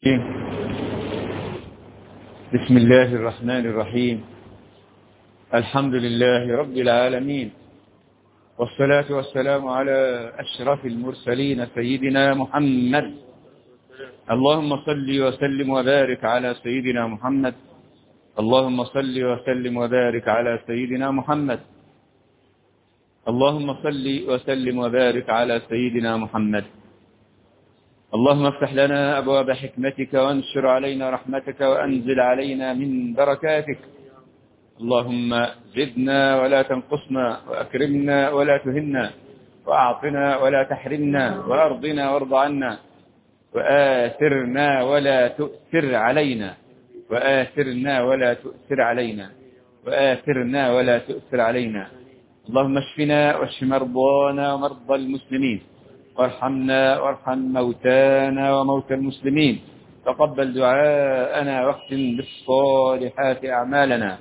بسم الله الرحمن الرحيم الحمد لله رب العالمين والصلاة والسلام على أشرف المرسلين سيدنا محمد اللهم صل وسلم وبارك على سيدنا محمد اللهم صل وسلم وبارك على سيدنا محمد اللهم صل وسلم وبارك على سيدنا محمد اللهم افتح لنا أبواب حكمتك وانشر علينا رحمتك وأنزل علينا من بركاتك اللهم زدنا ولا تنقصنا وأكرمنا ولا تهنا وأعطنا ولا تحرمنا وأرضنا وارض عنا وآثرنا ولا تؤثر علينا وآثرنا ولا تؤثر علينا وآثرنا ولا تؤثر علينا اللهم اشفنا واشف مرضانا ومرضى المسلمين وارحمنا وارحم موتانا وموتى المسلمين تقبل دعاءنا واختم بالصالحات أعمالنا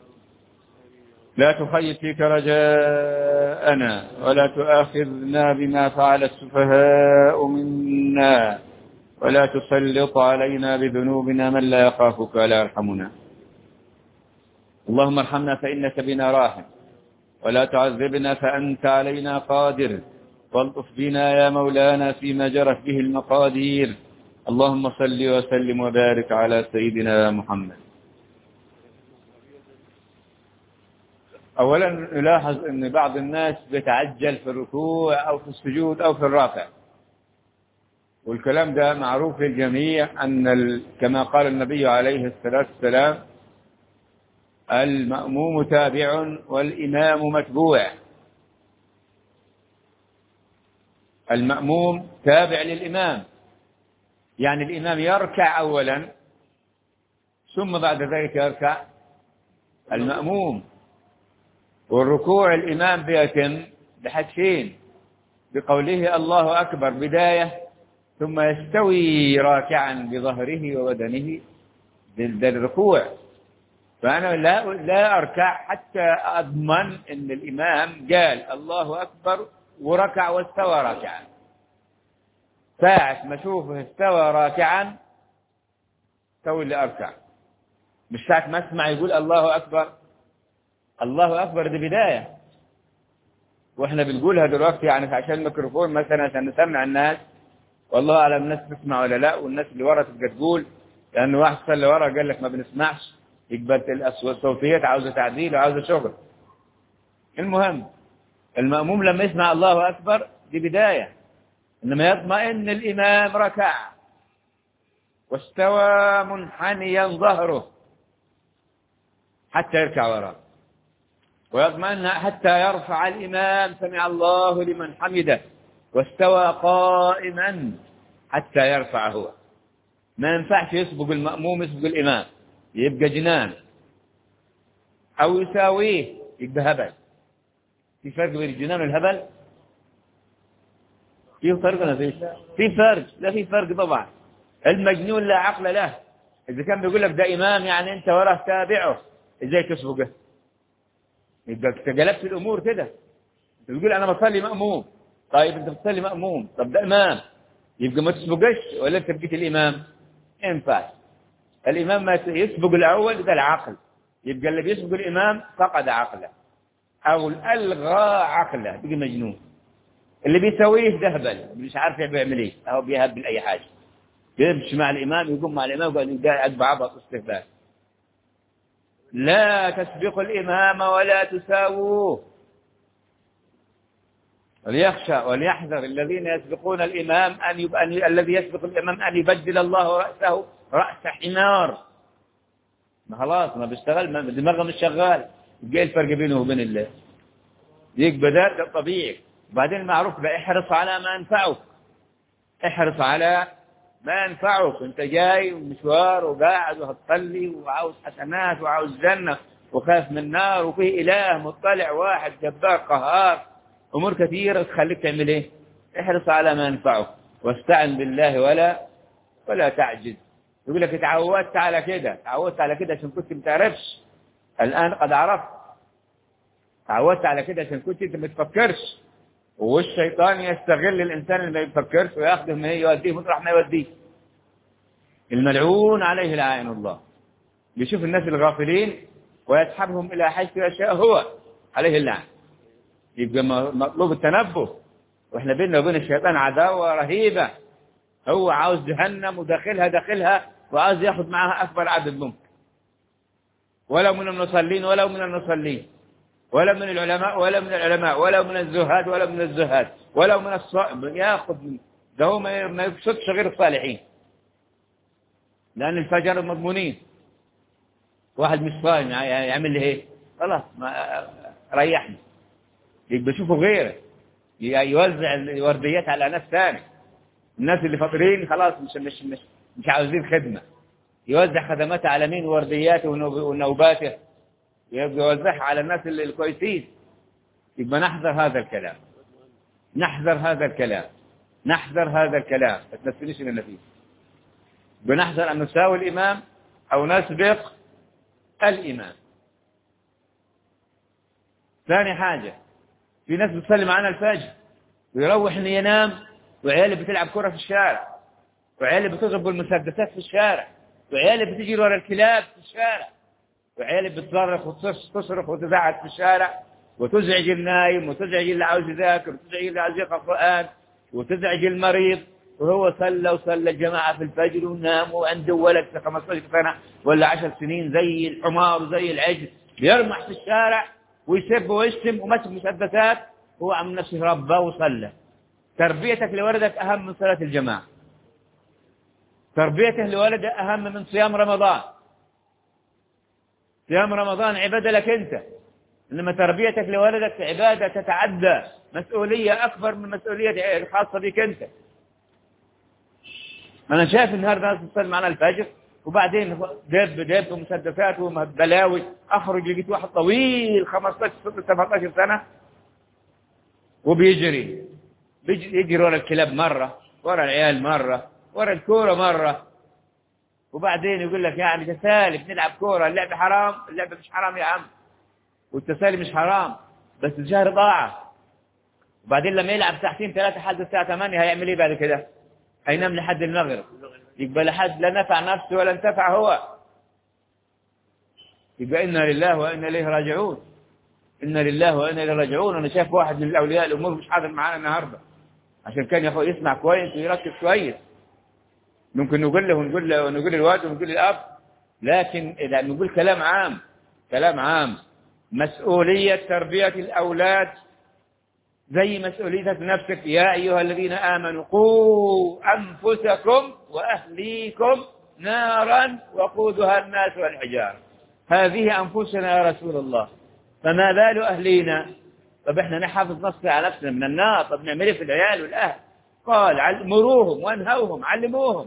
لا تخيب فيك رجاءنا ولا تؤاخذنا بما فعل السفهاء منا ولا تسلط علينا بذنوبنا من لا يخافك ولا يرحمنا اللهم ارحمنا فإنك بنا راحم ولا تعذبنا فأنت علينا قادر والطف بنا يا مولانا فيما جرت به المقادير اللهم صل وسلم وبارك على سيدنا محمد أولا نلاحظ أن بعض الناس بيتعجل في الركوع أو في السجود أو في الرافع والكلام ده معروف للجميع أن ال... كما قال النبي عليه الصلاة والسلام المأموم تابع والإمام متبوع المأموم تابع للإمام يعني الإمام يركع أولا ثم بعد ذلك يركع المأموم والركوع الإمام بيتم بحدثين بقوله الله أكبر بداية ثم يستوي راكعا بظهره وبدنه بالركوع فأنا لا لا أركع حتى أضمن أن الإمام قال الله أكبر وركع واستوى راكعا ساعة ما أشوفه استوى راكعا سوي اللي أركع مش ساعة ما أسمع يقول الله أكبر الله أكبر دي بداية وإحنا بنقولها دلوقتي يعني عشان الميكروفون مثلا عشان نسمع الناس والله أعلم الناس تسمع ولا لا والناس اللي ورا تبقى تقول لأن واحد صلى ورا قال لك ما بنسمعش يقبل الصوتيات عاوزة تعديل وعاوزة شغل المهم المأموم لما يسمع الله أكبر دي بداية إنما يطمئن الإمام ركع واستوى منحنيا ظهره حتى يركع وراه ويطمئن حتى يرفع الإمام سمع الله لمن حمده واستوى قائما حتى يرفع هو ما ينفعش يسبق المأموم يسبق الإمام يبقى جنان أو يساويه يبقى هبل في فرق بين الجنان والهبل في فرق ولا فيش في فرق لا في فرق طبعا المجنون لا عقل له إذا كان بيقول لك ده إمام يعني أنت وراه تابعه إزاي تسبقه يبقى قلبت الأمور كده بتقول أنا بصلي مأموم طيب أنت بتصلي مأموم طب ده إمام يبقى ما تسبقش ولا أنت بقيت الإمام ينفع الإمام ما يسبق الأول ده العقل يبقى اللي بيسبق الإمام فقد عقله أو ألغى عقله بقي مجنون اللي بيسويه ده هبل مش عارف بيعمل ايه أو بيهبل أي حاجة بيمشي مع الإمام يقوم مع الإمام وقال قاعد بعبط استهبال لا تسبقوا الإمام ولا تساووه وليخشى وليحذر الذين يسبقون الإمام أن, يب... أن الذي يسبق الإمام أن يبدل الله رأسه رأس حمار ما خلاص ما بيشتغل ما دماغه مش شغال ايه الفرق بينه وبين الله يبقى ده طبيعي وبعدين المعروف بقى احرص على ما ينفعك احرص على ما ينفعك انت جاي مشوار وقاعد وهتصلي وعاوز حسنات وعاوز جنة وخاف من النار وفيه إله مطلع واحد جبار قهار أمور كثيرة تخليك تعمل إيه احرص على ما ينفعك واستعن بالله ولا ولا تعجز يقول لك اتعودت على كده اتعودت على كده عشان كنت ما تعرفش الآن قد عرفت تعودت على كده عشان كنت انت ما تفكرش والشيطان يستغل الإنسان اللي ما يفكرش وياخده ما يوديه مطرح ما يوديه الملعون عليه لعائن الله بيشوف الناس الغافلين ويسحبهم إلى حيث أشياء هو عليه اللعن يبقى مطلوب التنبه واحنا بيننا وبين الشيطان عداوة رهيبة هو عاوز جهنم وداخلها داخلها وعاوز ياخذ معها أكبر عدد ممكن ولو من المصلين ولو من المصلين ولا من العلماء ولا من العلماء ولا من الزهاد ولا من الزهاد ولا من الصائم ياخذ ده هو ما يقصدش غير الصالحين لأن الفجر مضمونين واحد مش صايم يعمل لي ايه خلاص ما ريحني يبقى شوفوا غيره يوزع الورديات على ناس ثاني الناس اللي فاطرين خلاص مش مش مش مش عاوزين خدمة يوزع خدماته على مين وردياته ونوباته يبقى يوزعها على الناس الكويسين يبقى نحذر هذا الكلام نحذر هذا الكلام نحذر هذا الكلام ما تنسينيش من النتيجة بنحذر أن نساوي الإمام أو نسبق الإمام ثاني حاجة في ناس بتصلي معنا الفجر ويروح إنه ينام وعياله بتلعب كرة في الشارع وعياله بتضرب بالمسدسات في الشارع وعياله بتجري ورا الكلاب في الشارع وعياله بتصرخ وتصرخ وتزعق في الشارع وتزعج النايم وتزعج اللي عاوز يذاكر وتزعج اللي عاوز يقرأ قرآن وتزعج المريض وهو صلى وصلى الجماعة في الفجر ونام وعنده ولد في 15 سنة ولا 10 سنين زي الحمار وزي العجل يرمح في الشارع ويسب ويشتم ومسك مسدسات هو عم نفسه ربى وصلى تربيتك لولدك أهم من صلاة الجماعة تربيته لولده أهم من صيام رمضان صيام رمضان عبادة لك أنت إنما تربيتك لولدك عبادة تتعدى مسؤولية أكبر من مسؤولية الخاصة بك أنت أنا شايف النهاردة ناس تصلي معنا الفجر وبعدين دب دب ومسدسات وبلاوي أخرج لقيت واحد طويل 15 17 سنة وبيجري بيجري يجري ورا الكلاب مرة ورا العيال مرة ورا الكورة مرة وبعدين يقول لك يعني تسالي بنلعب كورة اللعبة حرام اللعبة مش حرام يا عم والتسالي مش حرام بس الجهر ضاعة وبعدين لما يلعب ساعتين ثلاثة لحد الساعة 8 هيعمل ايه بعد كده هينام لحد المغرب يبقى لحد لا نفع نفسه ولا انتفع هو يبقى إنا لله وإنا إليه راجعون إنا لله وإنا إليه راجعون أنا شايف واحد من الأولياء الأمور مش حاضر معانا النهاردة عشان كان يا أخوي يسمع كويس ويركز كويس ممكن نقول له ونقول له ونقول للوالد ونقول للأب لكن إذا نقول كلام عام كلام عام مسؤولية تربية الأولاد زي مسؤوليتك نفسك يا أيها الذين آمنوا قوا أنفسكم وأهليكم نارا وقودها الناس والحجارة هذه أنفسنا يا رسول الله فما بال أهلينا طب احنا نحافظ نفسنا على نفسنا من النار طب نعمل ايه في العيال والأهل قال مروهم وانهوهم علموهم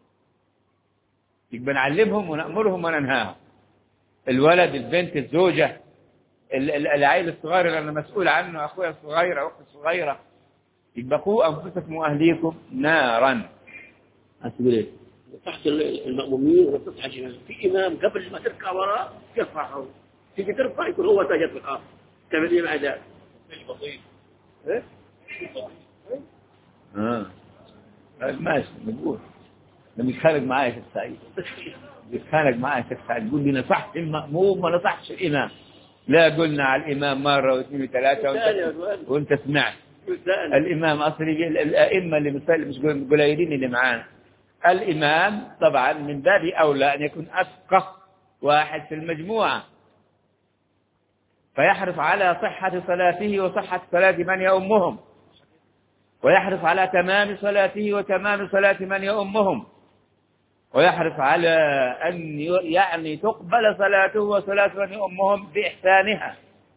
يبقى نعلمهم ونأمرهم وننهاهم الولد البنت الزوجة العيل الصغير اللي انا مسؤول عنه اخويا الصغير او اختي الصغيره يبقى قوا انفسكم واهليكم نارا هتقول ايه؟ تحت المأمومين وتصحى في إمام قبل ما تركع وراه يرفع تيجي ترفع يكون هو ساجد في الأرض تعمل إيه مع ذلك؟ بسيط إيه؟ اه ماشي نقول لما يتخانق معايا شيخ سعيد يتخانق معايا شيخ سعيد يقول لي نصحت المأموم ما نصحتش الإمام لا قلنا على الإمام مرة واثنين وثلاثة وانت, وانت سمعت الإمام أصلي الأئمة اللي مش قليلين اللي معانا الإمام طبعا من باب أولى أن يكون أفقه واحد في المجموعة فيحرص على صحة صلاته وصحة صلاة من يؤمهم ويحرص على تمام صلاته وتمام صلاة من يؤمهم ويحرص على أن يعني تقبل صلاته وصلاة من يؤمهم بإحسانها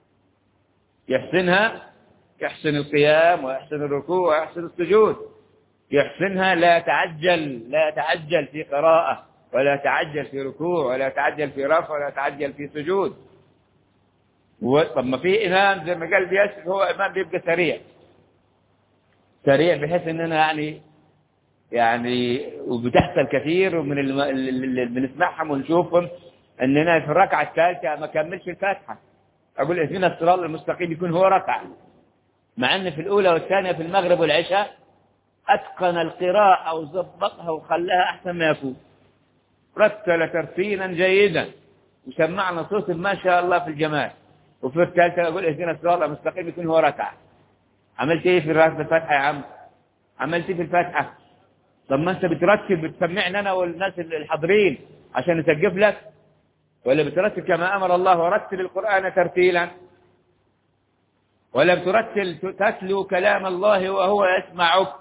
يحسنها يحسن القيام ويحسن الركوع ويحسن السجود يحسنها لا تعجل لا تعجل في قراءة ولا تعجل في ركوع ولا تعجل في رفع ولا تعجل في سجود طب ما في إمام زي ما قال بيسر هو إمام بيبقى سريع سريع بحيث إننا يعني يعني وبتحصل كثير من اللي بنسمعهم ونشوفهم اننا في الركعه الثالثه ما كملش الفاتحه اقول اهدنا الصراط المستقيم يكون هو ركعه مع ان في الاولى والثانيه في المغرب والعشاء اتقن القراءه وظبطها وخلاها احسن ما يكون رتل ترتيلا جيدا وسمعنا صوت ما شاء الله في الجمال وفي الثالثة أقول اهدنا الصراط المستقيم يكون هو ركعة عملت ايه في الراتب الفاتحة يا عم عملت ايه في الفاتحة طب ما انت بترتب بتسمعنا انا والناس الحاضرين عشان نسقف لك ولا بترتل كما امر الله ورتل القرآن ترتيلا ولا بترتل تتلو كلام الله وهو يسمعك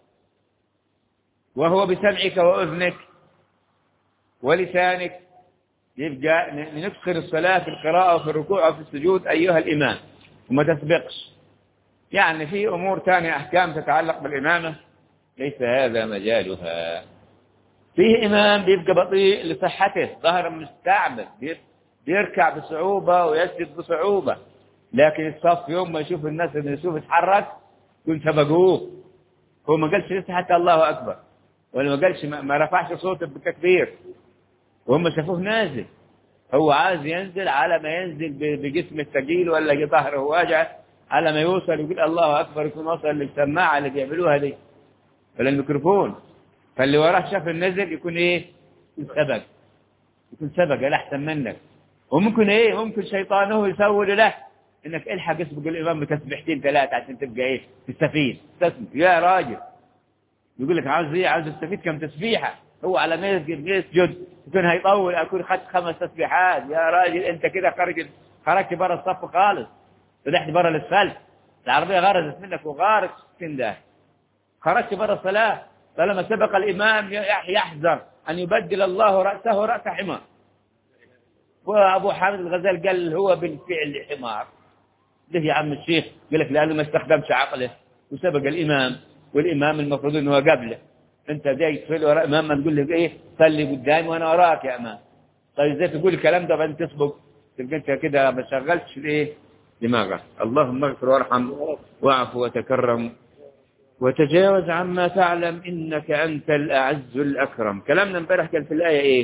وهو بسمعك وأذنك ولسانك يبقى نكسر الصلاة في القراءة وفي الركوع وفي السجود أيها الإمام وما تسبقش يعني في أمور ثانية أحكام تتعلق بالإمامة ليس هذا مجالها فيه إمام بيبقى بطيء لصحته ظهر مستعبد بيركع بصعوبة ويسجد بصعوبة لكن الصف يوم ما يشوف الناس اللي يشوف يتحرك يكون سبقوه هو ما قالش لسه حتى الله أكبر ولا ما قالش ما رفعش صوته بالتكبير وهم شافوه نازل هو عايز ينزل على ما ينزل بجسم الثقيل ولا ظهره واجع على ما يوصل يقول الله أكبر يكون وصل للسماعة اللي بيعملوها دي ولا الميكروفون فاللي وراه شاف النزل يكون ايه يكون سبق يكون سبق الأحسن منك وممكن ايه ممكن شيطانه يسول له انك الحق اسبق الامام بتسبيحتين ثلاثه عشان تبقى ايه تستفيد تسبق يا راجل يقول لك عاوز ايه عاوز استفيد كم تسبيحه هو على ما يسجد يسجد يكون هيطول اكون خدت خمس تسبيحات يا راجل انت كده خرج خرجت بره الصف خالص فتحت بره الاسفلت العربيه غرزت منك وغارت في ده خرجت بره الصلاه طالما سبق الامام يحذر ان يبدل الله راسه راس حمار وابو حامد الغزال قال هو بالفعل حمار ليه يا عم الشيخ قال لك لانه ما استخدمش عقله وسبق الامام والامام المفروض انه قبله انت جاي تصلي وراء امام ما تقول لك ايه صلي قدامي وانا وراك يا امام طيب ازاي تقول الكلام ده بعدين تسبق تبقى انت كده ما شغلتش الايه دماغك اللهم اغفر وارحم واعف وتكرم وتجاوز عما تعلم انك انت الاعز الاكرم كلامنا امبارح كان في الايه ايه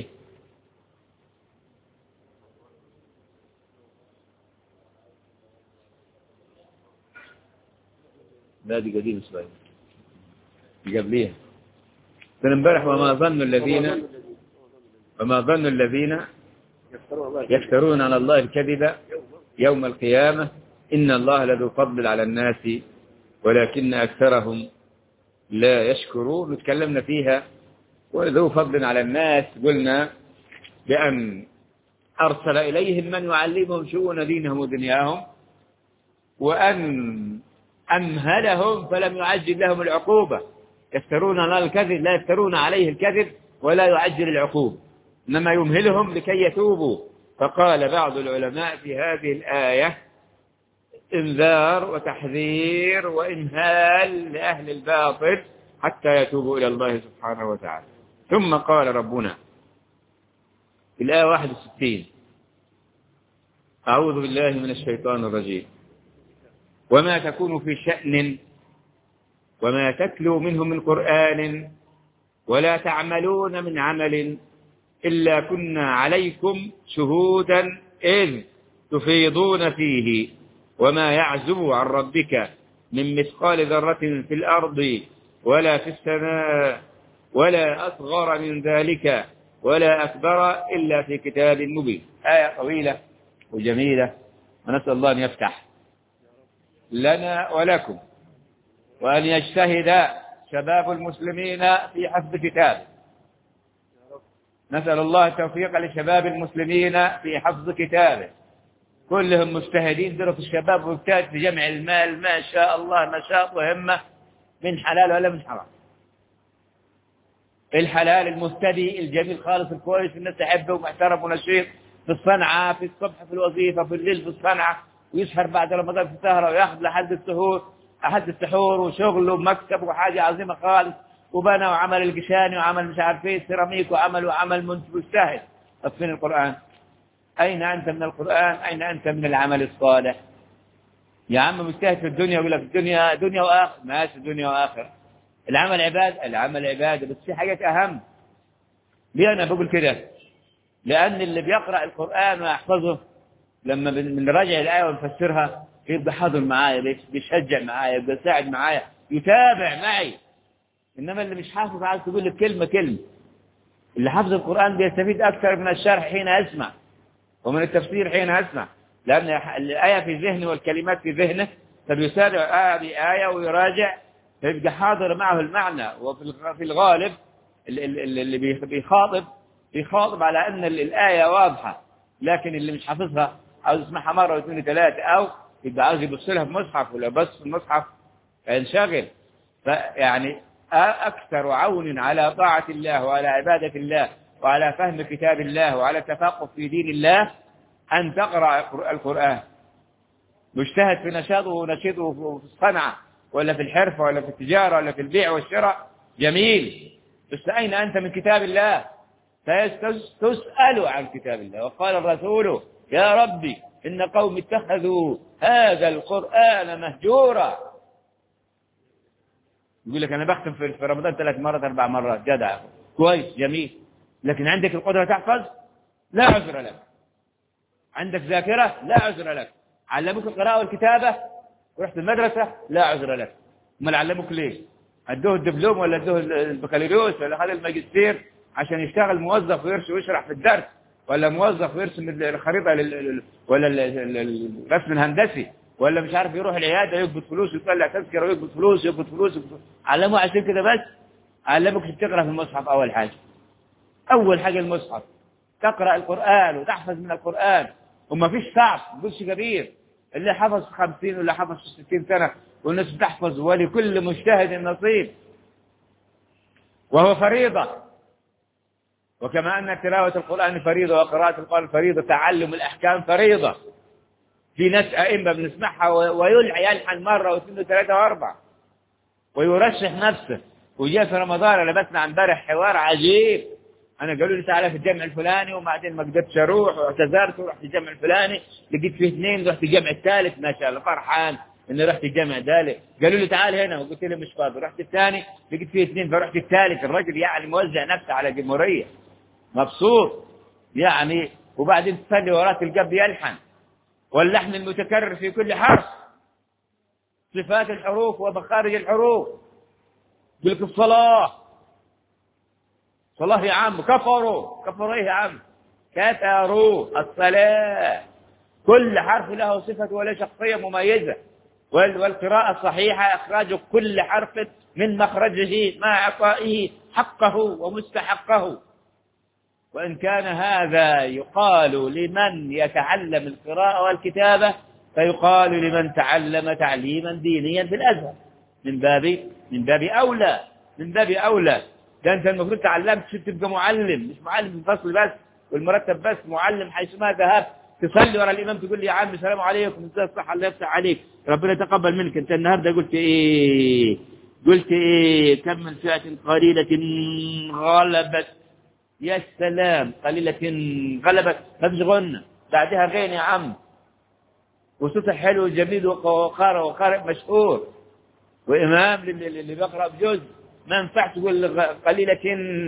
لا دي قديم شويه قبليها كان امبارح وما ظن الذين وما ظن الذين يفترون على الله الكذب يوم القيامة إن الله لذو فضل على الناس ولكن أكثرهم لا يشكرون وتكلمنا فيها وذو فضل على الناس قلنا بأن أرسل إليهم من يعلمهم شؤون دينهم ودنياهم وأن أمهلهم فلم يعجل لهم العقوبة يفترون على الكذب لا يفترون عليه الكذب ولا يعجل العقوبة إنما يمهلهم لكي يتوبوا فقال بعض العلماء في هذه الآية انذار وتحذير وإنهال لأهل الباطل حتى يتوبوا إلى الله سبحانه وتعالى ثم قال ربنا في الآية 61 أعوذ بالله من الشيطان الرجيم وما تكون في شأن وما تتلو منه من قرآن ولا تعملون من عمل إلا كنا عليكم شهودا إذ تفيضون فيه وما يعزب عن ربك من مثقال ذرة في الأرض ولا في السماء ولا أصغر من ذلك ولا أكبر إلا في كتاب مبين آية طويلة وجميلة ونسأل الله أن يفتح لنا ولكم وأن يجتهد شباب المسلمين في حفظ كتابه نسأل الله التوفيق لشباب المسلمين في حفظ كتابه كلهم مجتهدين درس الشباب واجتهد في جمع المال ما شاء الله نشاط وهمة من حلال ولا من حرام الحلال المهتدي الجميل خالص الكويس الناس تحبه ومحترم ونشيط في الصنعة في الصبح في الوظيفة في الليل في الصنعة ويسهر بعد رمضان في السهرة وياخذ لحد السهور لحد السحور وشغل ومكتب وحاجة عظيمة خالص وبنى وعمل القشاني وعمل مش عارف ايه سيراميك وعمل وعمل منتج مجتهد طب فين القرآن؟ أين أنت من القرآن؟ أين أنت من العمل الصالح؟ يا عم مجتهد في الدنيا ويقول لك الدنيا دنيا وآخر ماشي دنيا وآخر العمل عبادة العمل عبادة بس في حاجات أهم ليه أنا بقول كده؟ لأن اللي بيقرأ القرآن ويحفظه لما بنراجع الآية ونفسرها يبقى حاضر معايا بيشجع معايا يبقى ساعد معايا يتابع معي إنما اللي مش حافظ عايز تقول لك كلمة كلمة اللي حفظ القرآن بيستفيد أكثر من الشرح حين يسمع ومن التفسير حين يسمع لأن الآية في ذهنه والكلمات في ذهنه فبيسارع آية بآية ويراجع فيبقى حاضر معه المعنى وفي الغالب اللي بيخاطب بيخاطب على أن الآية واضحة لكن اللي مش حافظها عاوز يسمعها مرة واثنين وثلاثة أو يبقى عاوز يبص لها في مصحف ولا بس في المصحف فينشغل فيعني أكثر عون على طاعة الله وعلى عبادة الله وعلى فهم كتاب الله وعلى التفقه في دين الله أن تقرأ القرآن مجتهد في نشاطه ونشيطه في الصنعة ولا في الحرفة ولا في التجارة ولا في البيع والشراء جميل بس أين أنت من كتاب الله تسأل عن كتاب الله وقال الرسول يا ربي إن قوم اتخذوا هذا القرآن مهجورا يقول لك أنا بختم في رمضان ثلاث مرات أربع مرات جدع كويس جميل لكن عندك القدرة تحفظ لا عذر لك عندك ذاكرة لا عذر لك علموك القراءة والكتابة ورحت المدرسة لا عذر لك امال علموك ليه ادوه الدبلوم ولا ادوه البكالوريوس ولا هذا الماجستير عشان يشتغل موظف ويرسم ويشرح في الدرس ولا موظف ويرسم الخريطة ولا الرسم الهندسي ولا مش عارف يروح العيادة يقبض فلوس ويطلع تذكرة ويقبض فلوس يقبض فلوس علموه عشان كده بس علموك تقرأ في المصحف أول حاجة أول حاجة المصحف تقرأ القرآن وتحفظ من القرآن وما فيش صعب ما تقولش كبير اللي حفظ في 50 ولا حفظ في 60 سنة والناس بتحفظ ولكل مجتهد نصيب وهو فريضة وكما أن تلاوة القرآن فريضة وقراءة القرآن فريضة تعلم الأحكام فريضة في ناس أئمة بنسمعها ويلعى يلحن مرة واثنين وثلاثة وأربعة ويرشح نفسه وجاء في رمضان أنا بسمع امبارح حوار عجيب أنا قالوا لي تعالى في الجامع الفلاني وبعدين ما قدرتش أروح واعتذرت ورحت الجامع الفلاني لقيت فيه اثنين رحت الجامع الثالث ما شاء الله فرحان اني رحت الجامع ذلك قالوا لي تعال هنا وقلت لهم مش فاضي رحت الثاني لقيت فيه اثنين فرحت الثالث الرجل يعني موزع نفسه على جمهورية مبسوط يعني وبعدين تصلي وراه تلقاه يلحن واللحن المتكرر في كل حرف صفات الحروف ومخارج الحروف تلك الصلاة صلاة يا عم كفروا كفروا ايه يا عم كفروا الصلاة كل حرف له صفة ولا شخصية مميزة والقراءة الصحيحة إخراج كل حرف من مخرجه مع إعطائه حقه ومستحقه وإن كان هذا يقال لمن يتعلم القراءة والكتابة فيقال لمن تعلم تعليما دينيا في الأزهر من باب من باب أولى من باب أولى ده أنت المفروض تعلمت تبقى معلم مش معلم في الفصل بس والمرتب بس معلم حيثما ذهبت تصلي ورا الإمام تقول لي يا عم السلام عليكم ازاي الصحة الله يفتح عليك ربنا يتقبل منك أنت النهاردة قلت إيه قلت إيه كم من فئة قليلة غلبت يا سلام قليلة غلبت ما فيش غنى بعدها غين يا عم وصوتها حلو وجميل وقارئ وقارئ مشهور وإمام اللي بيقرأ بجزء ما ينفع تقول قليلة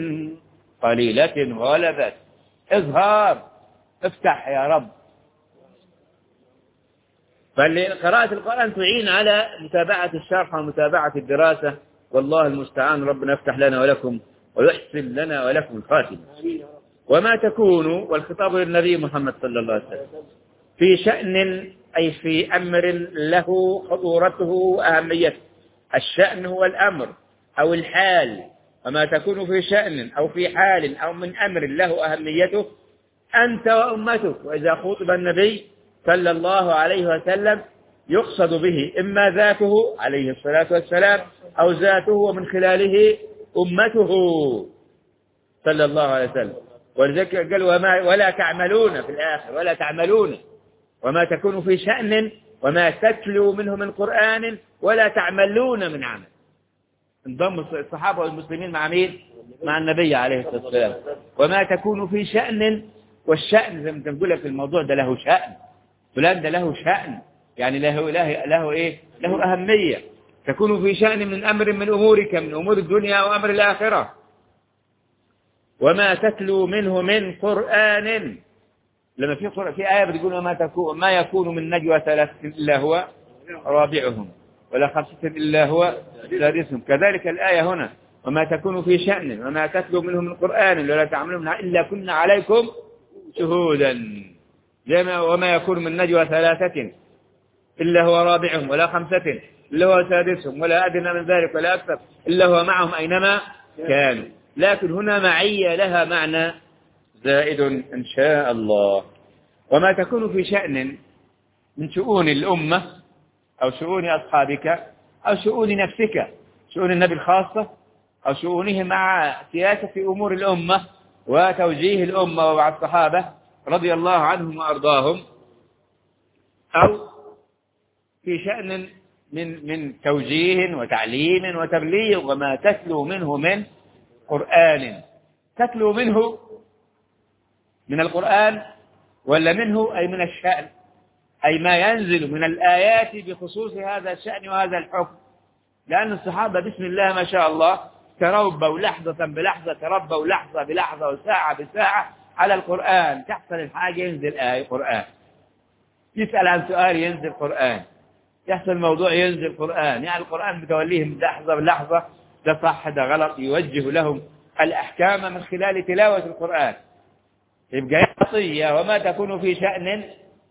قليلة غلبت إظهار افتح يا رب فقراءة القرآن تعين على متابعة الشرح ومتابعة الدراسة والله المستعان ربنا يفتح لنا ولكم ويحسن لنا ولكم الخاتمة وما تكون والخطاب للنبي محمد صلى الله عليه وسلم في شأن أي في أمر له خطورته وأهميته الشأن هو الأمر أو الحال وما تكون في شأن أو في حال أو من أمر له أهميته أنت وأمتك وإذا خطب النبي صلى الله عليه وسلم يقصد به إما ذاته عليه الصلاة والسلام أو ذاته ومن خلاله أمته صلى الله عليه وسلم ولذلك قال وما ولا تعملون في الآخر ولا تعملون وما تكون في شأن وما تتلو منه من قرآن ولا تعملون من عمل انضم الصحابة والمسلمين مع مين؟ مع النبي عليه الصلاة والسلام وما تكون في شأن والشأن زي ما تقول لك الموضوع ده له شأن فلان ده له شأن يعني له له له ايه؟ له أهمية تكون في شأن من أمر من أمورك من أمور الدنيا وأمر الآخرة وما تتلو منه من قرآن لما في قرآن في آية بتقول وما تكون ما يكون من نجوى ثلاثة إلا هو رابعهم ولا خمسة إلا هو سادسهم كذلك الآية هنا وما تكون في شأن وما تتلو منه من قرآن ولا تعملون منها إلا كنا عليكم شهودا زي وما يكون من نجوى ثلاثة إلا هو رابعهم ولا خمسة إلا هو سادسهم ولا أدنى من ذلك ولا أكثر إلا هو معهم أينما كانوا لكن هنا معية لها معنى زائد إن شاء الله وما تكون في شأن من شؤون الأمة أو شؤون أصحابك أو شؤون نفسك شؤون النبي الخاصة أو شؤونه مع سياسة أمور الأمة وتوجيه الأمة ومع الصحابة رضي الله عنهم وأرضاهم أو في شأن من من توجيه وتعليم وتبليغ وما تتلو منه من قرآن تتلو منه من القرآن ولا منه أي من الشأن أي ما ينزل من الآيات بخصوص هذا الشأن وهذا الحكم لأن الصحابة بسم الله ما شاء الله تربوا لحظة بلحظة تربوا لحظة بلحظة وساعة بساعة على القرآن تحصل الحاجة ينزل آية قرآن يسأل عن سؤال ينزل قرآن يحصل موضوع ينزل قرآن يعني القرآن بتوليهم لحظة بلحظة ده صح ده غلط يوجه لهم الأحكام من خلال تلاوة القرآن يبقى عطية وما تكون في شأن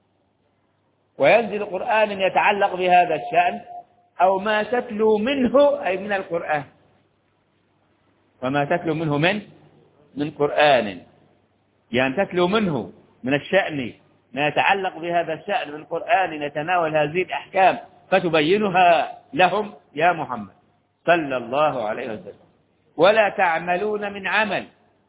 وينزل قرآن يتعلق بهذا الشأن أو ما تتلو منه أي من القرآن وما تتلو منه من من قرآن يعني تتلو منه من الشأن ما يتعلق بهذا الشأن من قرآن يتناول هذه الأحكام فتبينها لهم يا محمد صلى الله عليه وسلم ولا تعملون من عمل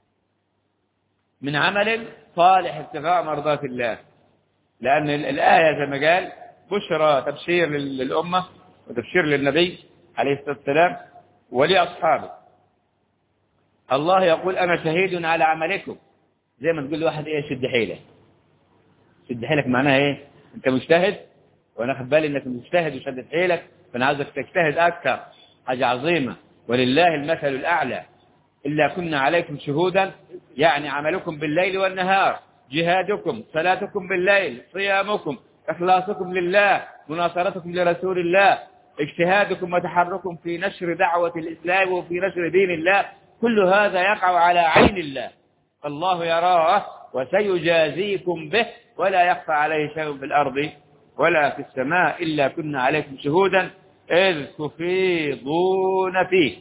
من عمل صالح ابتغاء مرضات الله لأن الآية زي ما قال بشرى تبشير للأمة وتبشير للنبي عليه الصلاة والسلام ولأصحابه الله يقول أنا شهيد على عملكم زي ما تقول لواحد إيه شد حيلك شد حيلك معناها إيه أنت مجتهد وأنا أخذ بالي إنك مجتهد وشدت حيلك فأنا عاوزك تجتهد أكثر حاجة عظيمة ولله المثل الأعلى إلا كنا عليكم شهودا يعني عملكم بالليل والنهار جهادكم صلاتكم بالليل صيامكم إخلاصكم لله مناصرتكم لرسول الله اجتهادكم وتحركم في نشر دعوة الإسلام وفي نشر دين الله كل هذا يقع على عين الله الله يراه وسيجازيكم به ولا يخفى عليه شيء في الأرض ولا في السماء إلا كنا عليكم شهودا إذ تفيضون فيه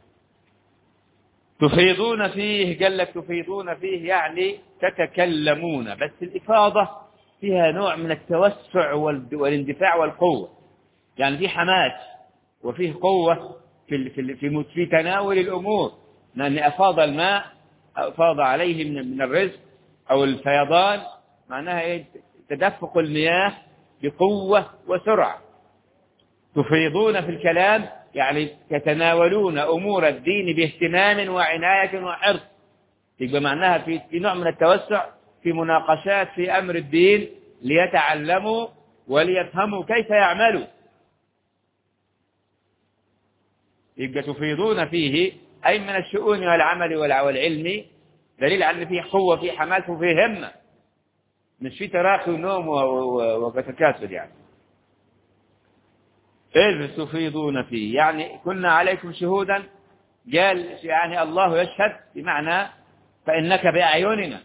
تفيضون فيه قال لك تفيضون فيه يعني تتكلمون بس الإفاضة فيها نوع من التوسع والاندفاع والقوة يعني في حماس وفيه قوة في في في, في تناول الأمور لأن أفاض الماء أفاض عليه من من الرزق أو الفيضان معناها إيه تدفق المياه بقوة وسرعة تفيضون في الكلام يعني تتناولون أمور الدين باهتمام وعناية وحرص يبقى معناها في في نوع من التوسع في مناقشات في أمر الدين ليتعلموا وليفهموا كيف يعملوا يبقى تفيضون فيه أي من الشؤون والعمل والعلم دليل على أن فيه قوة فيه حماس وفيه همة مش في تراخي ونوم وتكاسل يعني إذ تفيضون فيه يعني كنا عليكم شهودا قال يعني الله يشهد بمعنى فإنك بأعيننا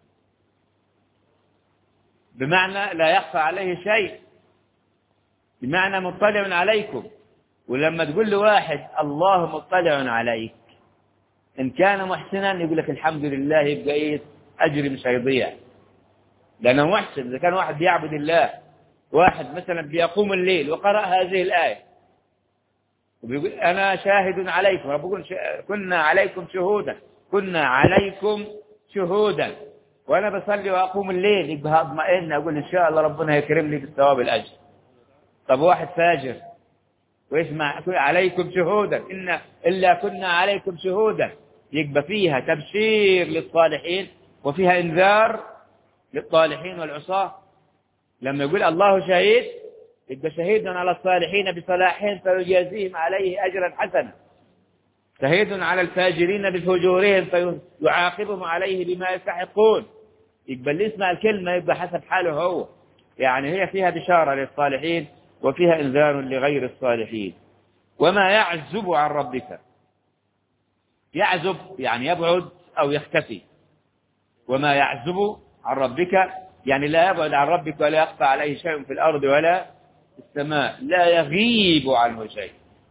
بمعنى لا يخفى عليه شيء بمعنى مطلع عليكم ولما تقول لواحد الله مطلع عليك إن كان محسنا يقول لك الحمد لله يبقى إيه أجري مش هيضيع لأنه محسن إذا كان واحد بيعبد الله واحد مثلا بيقوم الليل وقرأ هذه الآية وبيقول أنا شاهد عليكم رب كنا عليكم شهودا كنا عليكم شهودا وأنا بصلي وأقوم الليل يبقى أطمئن أقول إن شاء الله ربنا يكرمني بالثواب الأجر طب واحد فاجر ويسمع عليكم شهودا إن إلا كنا عليكم شهودا يبقى فيها تبشير للصالحين وفيها إنذار للطالحين والعصاة لما يقول الله شهيد يبقى شهيد على الصالحين بصلاحهم فيجازيهم عليه أجرا حسنا شهيد على الفاجرين بفجورهم فيعاقبهم عليه بما يستحقون يبقى اللي يسمع الكلمة يبقى حسب حاله هو يعني هي فيها بشارة للصالحين وفيها إنذار لغير الصالحين وما يعزب عن ربك يعزب يعني يبعد أو يختفي وما يعزب عن ربك يعني لا يبعد عن ربك ولا يخفى عليه شيء في الأرض ولا في السماء لا يغيب عنه شيء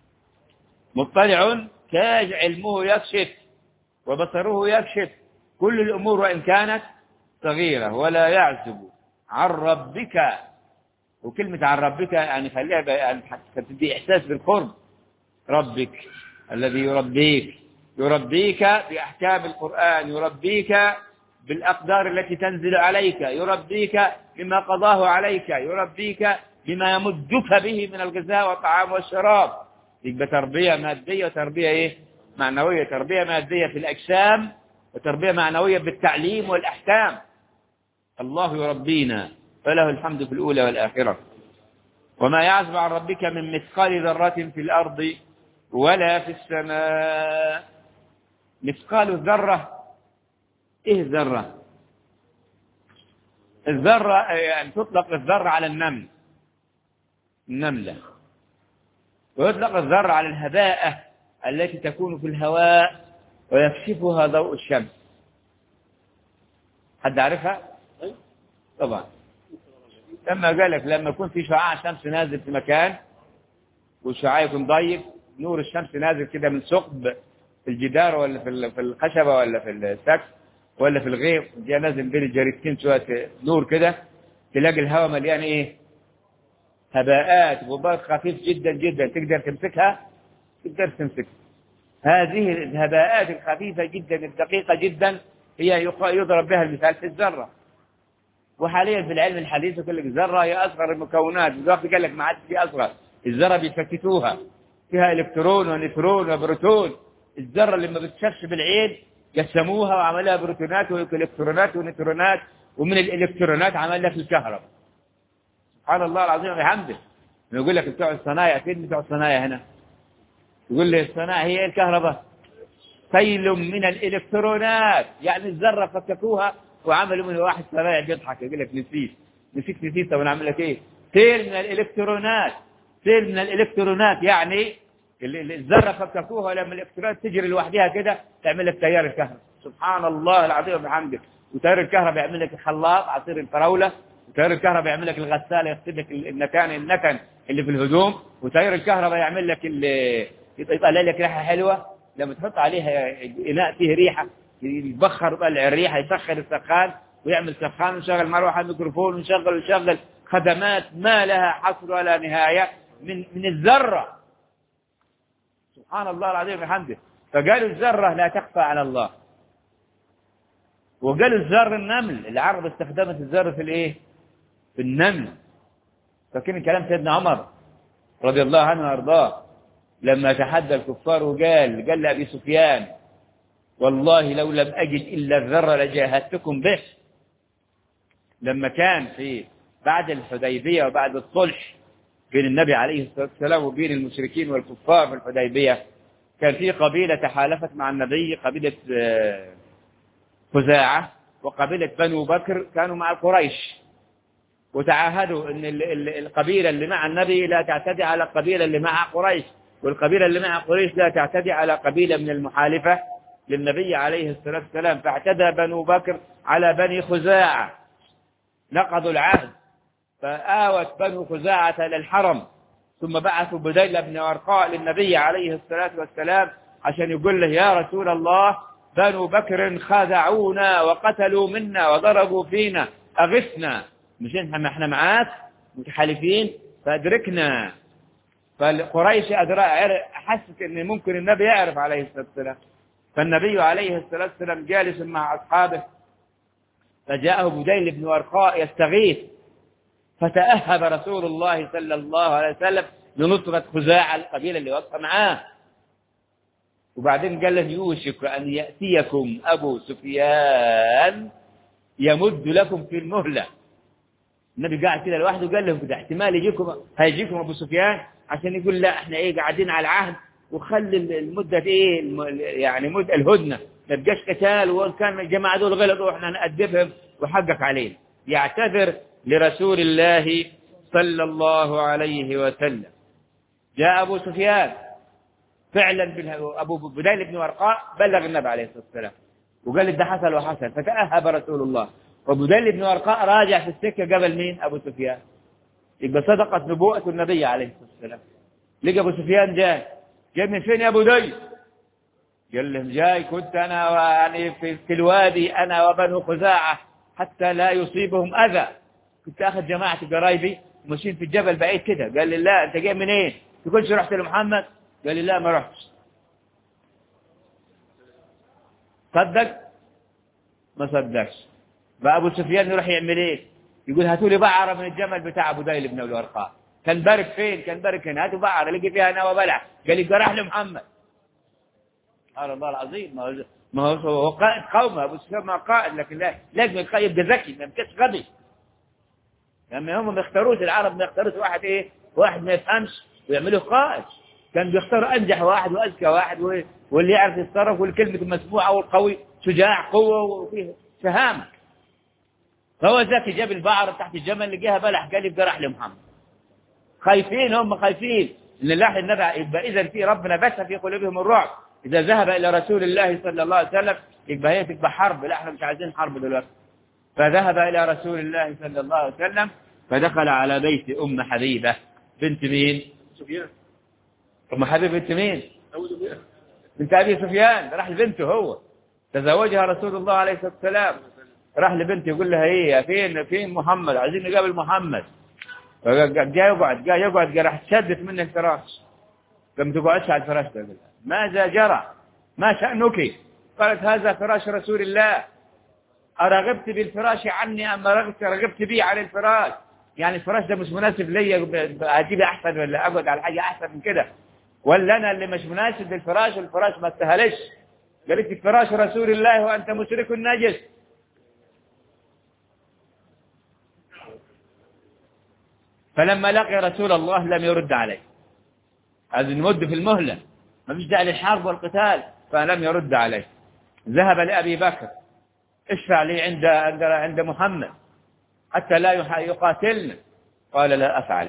مطلع كاج علمه يكشف وبصره يكشف كل الأمور وإن كانت صغيرة ولا يعزب عن ربك وكلمة عن ربك يعني خليها يعني تدي إحساس بالقرب ربك الذي يربيك يربيك بأحكام القرآن يربيك بالأقدار التي تنزل عليك يربيك بما قضاه عليك يربيك بما يمدك به من الغذاء والطعام والشراب يبقى تربية مادية وتربية إيه؟ معنوية تربية مادية في الأجسام وتربية معنوية بالتعليم والأحكام الله يربينا فله الحمد في الأولى والآخرة وما يعزب عن ربك من مثقال ذرة في الأرض ولا في السماء مثقال الذرة إيه الذرة الذرة يعني تطلق الذرة على النمل النملة ويطلق الذرة على الهباءة التي تكون في الهواء ويكشفها ضوء الشمس حد عارفها؟ طبعا لما قال لك لما يكون في شعاع شمس نازل في مكان والشعاع يكون ضيق نور الشمس نازل كده من ثقب في الجدار ولا في في الخشبه ولا في السقف ولا في الغيط جاء نازل بين الجريدتين شويه نور كده تلاقي الهواء مليان ايه؟ هباءات غبار خفيف جدا جدا تقدر تمسكها تقدر تمسكها هذه الهباءات الخفيفه جدا الدقيقه جدا هي يضرب بها المثال في الذره وحاليا في العلم الحديث يقول لك ذره هي اصغر المكونات دلوقتي قال لك ما عادش في اصغر الذره بيفككوها فيها الكترون ونيوترون وبروتون الذره اللي ما بتشافش بالعين قسموها وعملها بروتونات والكترونات ونيوترونات ومن الالكترونات عمل لك الكهرباء سبحان الله العظيم وبحمده يقول لك بتوع الصنايع فين بتوع الصنايع هنا يقول لي الصناعة هي إيه الكهرباء سيل من الإلكترونات يعني الذرة فككوها وعملوا منه واحد صنايع بيضحك يقول لك نسيت نسيت نسيت طب نعمل لك ايه سيل من الإلكترونات سيل من الإلكترونات يعني الذرة فككوها لما الإلكترونات تجري لوحدها كده تعمل لك تيار الكهرباء سبحان الله العظيم وبحمده وتيار الكهرباء يعمل لك الخلاط عصير الفراولة وتيار الكهرباء يعمل لك الغسالة يغسل لك النكان النكن اللي في الهدوم وتيار الكهرباء يعمل لك يطلع لك ريحة حلوة لما تحط عليها إناء فيه ريحة يبخر يطلع الريحة يسخن السخان ويعمل سخان ونشغل مروحة ميكروفون ونشغل ونشغل خدمات ما لها حصر ولا نهاية من من الذرة سبحان الله العظيم وبحمده فقالوا الذرة لا تخفى على الله وقالوا الذر النمل العرب استخدمت الذر في الايه في النمل فاكرين كلام سيدنا عمر رضي الله عنه وارضاه لما تحدى الكفار وقال قال لأبي سفيان والله لو لم أجد إلا الذر لجاهدتكم به لما كان في بعد الحديبية وبعد الصلح بين النبي عليه الصلاة والسلام وبين المشركين والكفار في الحديبية كان في قبيلة تحالفت مع النبي قبيلة خزاعة وقبيلة بنو بكر كانوا مع قريش وتعاهدوا ان القبيلة اللي مع النبي لا تعتدي على القبيلة اللي مع قريش والقبيلة اللي مع قريش لا تعتدي على قبيلة من المحالفة للنبي عليه الصلاة والسلام فاعتدى بنو بكر على بني خزاعة نقضوا العهد فآوت بنو خزاعة للحرم ثم بعثوا بديل بن ورقاء للنبي عليه الصلاة والسلام عشان يقول له يا رسول الله بنو بكر خادعونا وقتلوا منا وضربوا فينا أغثنا مش احنا احنا معاك متحالفين فأدركنا فقريش حست ان ممكن النبي يعرف عليه الصلاه والسلام فالنبي عليه الصلاه والسلام جالس مع اصحابه فجاءه بديل بن ورقاء يستغيث فتأهب رسول الله صلى الله عليه وسلم لنصرة خزاعة القبيلة اللي وقف معاه وبعدين قال له يوشك أن يأتيكم أبو سفيان يمد لكم في المهلة النبي قاعد كده لوحده قال لهم كده احتمال يجيكم هيجيكم أبو سفيان عشان يقول لا احنا ايه قاعدين على العهد وخلي المدة ايه يعني مدة الهدنة ما تبقاش قتال وان كان الجماعة دول غلطوا واحنا نأدبهم وحقق علينا يعتذر لرسول الله صلى الله عليه وسلم جاء أبو سفيان فعلا بالها- أبو بديل بن ورقاء بلغ النبي عليه الصلاة والسلام وقال لي ده حصل وحصل فتأهب رسول الله وبديل بن ورقاء راجع في السكة قبل مين أبو سفيان يبقى صدقت نبوءة النبي عليه الصلاة والسلام لقى أبو سفيان جاي جاي من فين يا أبو دي قال لهم جاي كنت أنا يعني في, في الوادي أنا وبنو خزاعة حتى لا يصيبهم أذى كنت أخذ جماعة قرايبي وماشيين في الجبل بعيد كده قال لي لا أنت جاي منين إيه؟ تقولش رحت لمحمد قال لي لا ما رحتش صدق ما صدقش بقى ابو سفيان يروح يعمل ايه يقول هاتوا لي بعره من الجمل بتاع ابو دايل بن الورقاء كان بارك فين كان بارك هنا هاتوا بعره لقي فيها انا وبلع قال لي جرح لمحمد سبحان الله العظيم ما هو ما هو هو قائد قومه ابو سفيان ما قائد لكن لا لازم القائد يبقى ذكي ما يبقاش غبي لما هم ما يختاروش العرب ما يختاروش واحد ايه واحد ما يفهمش ويعملوه قائد كان بيختاروا انجح واحد واذكى واحد و- واللي يعرف يتصرف والكلمه المسموعه والقوي شجاع قوه وفيه شهامه فهو ذكي جاب البعر تحت الجمل لقاها بلح قال يبقى راح لمحمد خايفين هم خايفين ان الله النبي يبقى اذا في ربنا بث في قلوبهم الرعب اذا ذهب الى رسول الله صلى الله عليه وسلم يبقى هي تبقى حرب لا احنا مش عايزين حرب دلوقتي فذهب الى رسول الله صلى الله عليه وسلم فدخل على بيت ام حبيبه بنت مين؟ سفيان ام حبيبه بنت مين؟ أبو سفيان بنت ابي سفيان راح لبنته هو تزوجها رسول الله عليه الصلاه والسلام راح لبنته يقول لها ايه فين فين محمد عايزين نقابل محمد جاي يقعد جاي يقعد جاي راح تشدت منه الفراش لم تقعدش على الفراش ده يقول لها، ماذا جرى ما شأنك قالت هذا فراش رسول الله أرغبت بالفراش عني أم رغبت رغبت بي عن الفراش يعني الفراش ده مش مناسب ليا ب- أجيب أحسن ولا أقعد على حاجة أحسن من كده ولا أنا اللي مش مناسب للفراش والفراش ما استهلش قالت لي فراش رسول الله وأنت مشرك نجس فلما لقي رسول الله لم يرد عليه هذا نمد في المهلة ما فيش داعي للحرب والقتال فلم يرد عليه ذهب لأبي بكر اشفع لي عند عند عند محمد حتى لا يح- يقاتلنا قال لا أفعل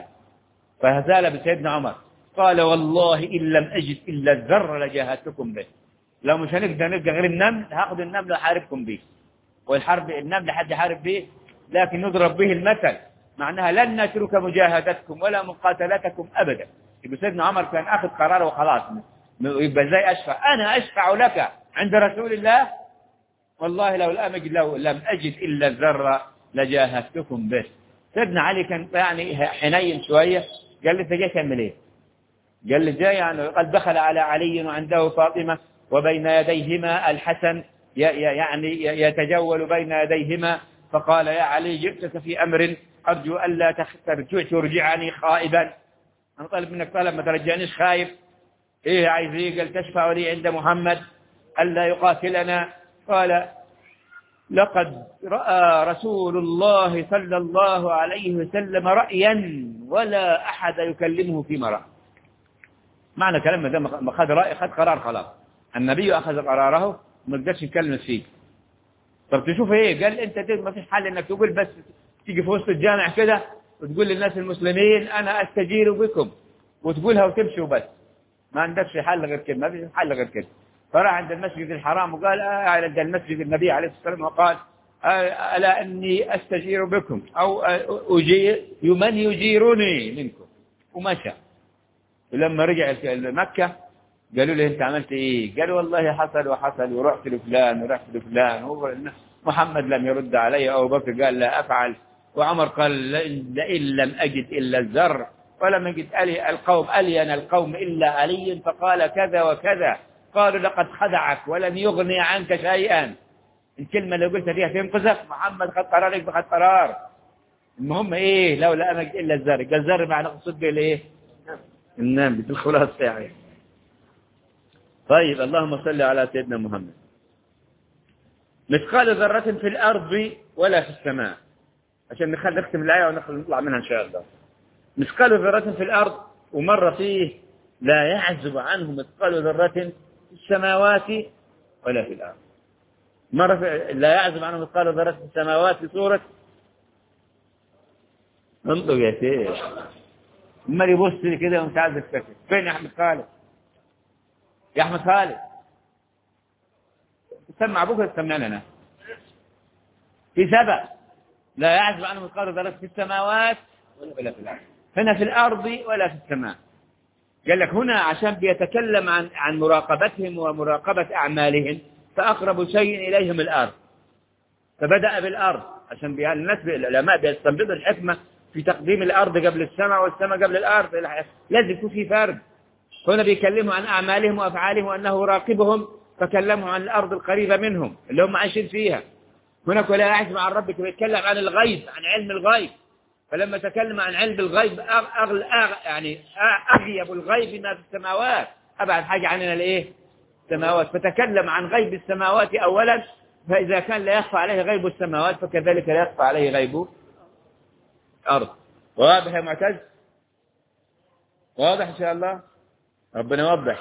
فزال بسيدنا عمر قال والله إن لم أجد إلا الذر لجاهدتكم به لو مش هنقدر نلقى غير النمل هاخذ النمل وحاربكم به والحرب النمل حد يحارب به لكن نضرب به المثل معناها لن نترك مجاهدتكم ولا مقاتلتكم أبدا يبقى سيدنا عمر كان أخذ قرار وخلاص يبقى زي أشفع أنا أشفع لك عند رسول الله والله لو لم أجد لو لم أجد إلا الذرة لجاهدتكم به سيدنا علي كان يعني حنين شوية قال لي أنت جاي تعمل إيه؟ قال لي جاي يعني قد دخل على علي وعنده فاطمة وبين يديهما الحسن ي- ي- يعني ي- يتجول بين يديهما فقال يا علي جئتك في أمر أرجو ألا تخ- ترجع ترجعني خائبا أنا طالب منك طلب ما ترجعنيش خايف إيه عايز إيه قال تشفع لي عند محمد ألا يقاتلنا قال لقد رأى رسول الله صلى الله عليه وسلم رأيا ولا أحد يكلمه فيما رأى معنى كلامنا ده ما خد رأي خد قرار خلاص النبي أخذ قراره وما قدرش يتكلم فيه طب تشوف ايه قال انت دي ما فيش حل انك تقول بس تيجي في وسط الجامع كده وتقول للناس المسلمين انا استجير بكم وتقولها وتمشي وبس ما عندكش حل غير كده ما فيش حل غير كده فراح عند المسجد الحرام وقال آه عند المسجد النبي عليه الصلاه والسلام وقال آه الا اني استجير بكم او آه، اجير من يجيرني منكم ومشى ولما رجع مكة قالوا له انت عملت ايه قال والله حصل وحصل ورحت لفلان ورحت لفلان هو محمد لم يرد علي ابو بكر قال لا افعل وعمر قال لئن لئن لم اجد الا الزر ولم يجد ألي القوم الين القوم الا علي فقال كذا وكذا قالوا لقد خدعك ولم يغني عنك شيئا الكلمة اللي قلتها فيها تنقذك محمد خد قرارك بخد قرار المهم ايه لو لا اجد الا الزر قال الزر معنى قصد به الايه النام بالخلاصة يعني طيب اللهم صل على سيدنا محمد مثقال ذرة في الأرض ولا في السماء عشان نخل نختم الآية ونطلع منها إن شاء الله مثقال ذرة في الأرض ومر فيه لا يعزب عنه مثقال ذرة في السماوات ولا في الأرض مرة في لا يعزب عنه مثقال ذرة في السماوات في سورة انطق يا شيخ عمال يبص لي كده ومش عايز يفتكر فين يا احمد خالد يا أحمد خالد سمع بكرة تسمع لنا في سبع لا يعزب عنه مثقال ذرة في السماوات ولا في الأرض هنا في الأرض ولا في السماء قال لك هنا عشان بيتكلم عن عن مراقبتهم ومراقبة أعمالهم فأقرب شيء إليهم الأرض فبدأ بالأرض عشان بي- الناس العلماء بيستنبطوا الحكمة في تقديم الأرض قبل السماء والسماء قبل الأرض لازم يكون في فرق هنا بيكلموا عن أعمالهم وأفعالهم وأنه راقبهم فكلموا عن الأرض القريبة منهم اللي هم عايشين فيها هناك ولا يعزم عن ربك بيتكلم عن الغيب عن علم الغيب فلما تكلم عن علم الغيب أغ أغل أغ يعني أ- أغيب الغيب ما في السماوات أبعد حاجة عننا الإيه؟ السماوات فتكلم عن غيب السماوات أولا فإذا كان لا يخفى عليه غيب السماوات فكذلك لا يخفى عليه غيب الأرض واضح يا معتز؟ واضح إن شاء الله؟ ربنا يوضح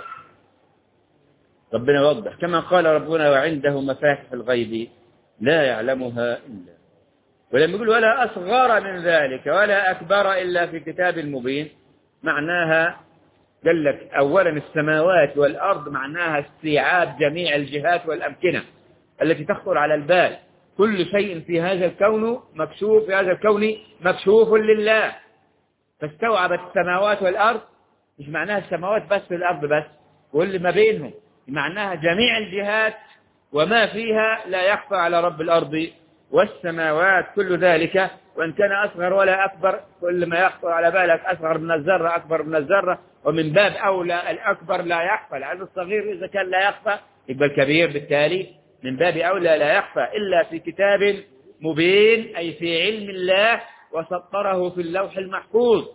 ربنا يوضح كما قال ربنا وعنده مفاتح الغيب لا يعلمها إلا ولما يقول ولا أصغر من ذلك ولا أكبر إلا في كتاب مبين معناها قال لك أولا السماوات والأرض معناها استيعاب جميع الجهات والأمكنة التي تخطر على البال كل شيء في هذا الكون مكشوف في هذا الكون مكشوف لله فاستوعبت السماوات والأرض مش معناها السماوات بس في الأرض بس واللي ما بينهم معناها جميع الجهات وما فيها لا يخفى على رب الأرض والسماوات كل ذلك وإن كان أصغر ولا أكبر كل ما يخطر على بالك أصغر من الذرة أكبر من الذرة ومن باب أولى الأكبر لا يخفى لأن الصغير إذا كان لا يخفى يبقى الكبير بالتالي من باب أولى لا يخفى إلا في كتاب مبين أي في علم الله وسطره في اللوح المحفوظ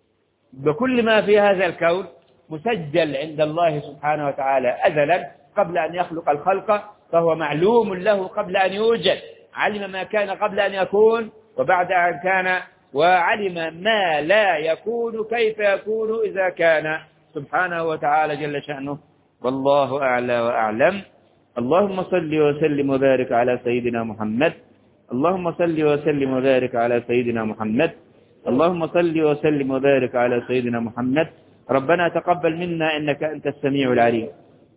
بكل ما في هذا الكون مسجل عند الله سبحانه وتعالى أزلا قبل أن يخلق الخلق فهو معلوم له قبل أن يوجد علم ما كان قبل أن يكون وبعد أن كان وعلم ما لا يكون كيف يكون إذا كان سبحانه وتعالى جل شأنه والله أعلى وأعلم اللهم صل وسلم وبارك على سيدنا محمد اللهم صل وسلم وبارك على سيدنا محمد اللهم صل وسلم وبارك على سيدنا محمد ربنا تقبل منا إنك أنت السميع العليم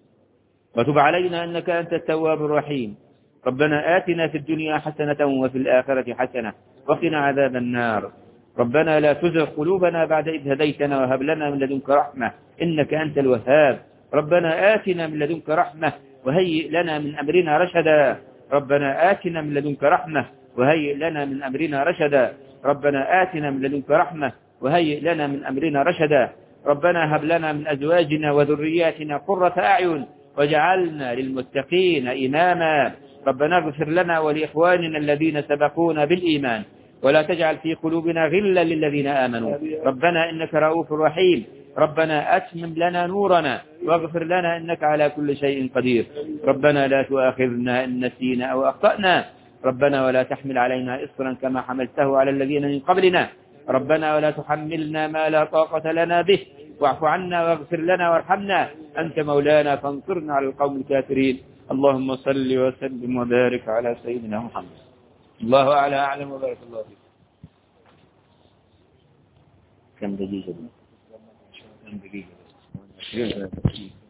وتب علينا إنك أنت التواب الرحيم ربنا آتنا في الدنيا حسنة وفي الآخرة حسنة وقنا عذاب النار ربنا لا تزغ قلوبنا بعد إذ هديتنا وهب لنا من لدنك رحمة إنك أنت الوهاب ربنا آتنا من لدنك رحمة وهيئ لنا من أمرنا رشدا ربنا آتنا من لدنك رحمة وهيئ لنا من أمرنا رشدا ربنا آتنا من لدنك رحمة وهيئ لنا من أمرنا رشدا ربنا هب لنا من أزواجنا وذرياتنا قرة أعين وجعلنا للمتقين إماما ربنا اغفر لنا ولإخواننا الذين سبقونا بالإيمان ولا تجعل في قلوبنا غلا للذين آمنوا ربنا إنك رؤوف رحيم ربنا أتمم لنا نورنا واغفر لنا إنك على كل شيء قدير ربنا لا تؤاخذنا إن نسينا أو أخطأنا ربنا ولا تحمل علينا إصرا كما حملته على الذين من قبلنا ربنا ولا تحملنا ما لا طاقة لنا به واعف عنا واغفر لنا وارحمنا أنت مولانا فانصرنا على القوم الكافرين اللهم صل وسلم وبارك على سيدنا محمد الله أعلى أعلم وبارك الله فيك كم دقيقة كم دقيقة